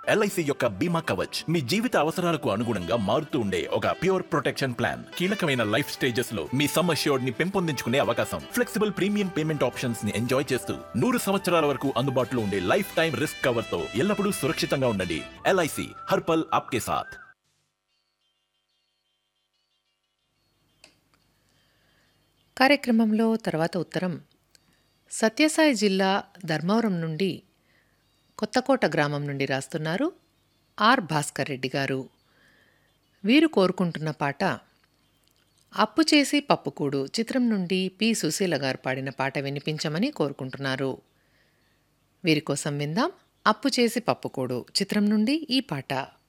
LIC యొక్క బీమా కవచ్ మీ జీవిత అవసరాలకు అనుగుణంగా మారుతూ ఉండే ఒక ప్యూర్ ప్రొటెక్షన్ ప్లాన్ కీలకమైన లైఫ్ స్టేజెస్ లో మీ సమ్ అష్యూర్డ్ ని పెంపొందించుకునే అవకాశం ఫ్లెక్సిబుల్ ప్రీమియం పేమెంట్ ఆప్షన్స్ ని ఎంజాయ్ చేస్తూ నూరు సంవత్సరాల వరకు అందుబాటులో ఉండే లైఫ్ టైం రిస్క్ కవర్ తో ఎల్లప్పుడూ సురక్షితంగా ఉండండి ఎల్ఐసి హర్పల్ ఆప్కే సాథ్ కార్యక్రమంలో తర్వాత ఉత్తరం సత్యసాయి జిల్లా ధర్మవరం నుండి కొత్తకోట గ్రామం నుండి రాస్తున్నారు ఆర్ భాస్కర్ రెడ్డి గారు వీరు కోరుకుంటున్న పాట అప్పు చేసి పప్పుకూడు చిత్రం నుండి పి సుశీల గారు పాడిన పాట వినిపించమని కోరుకుంటున్నారు వీరి కోసం విందాం అప్పు చేసి పప్పుకూడు చిత్రం నుండి ఈ పాట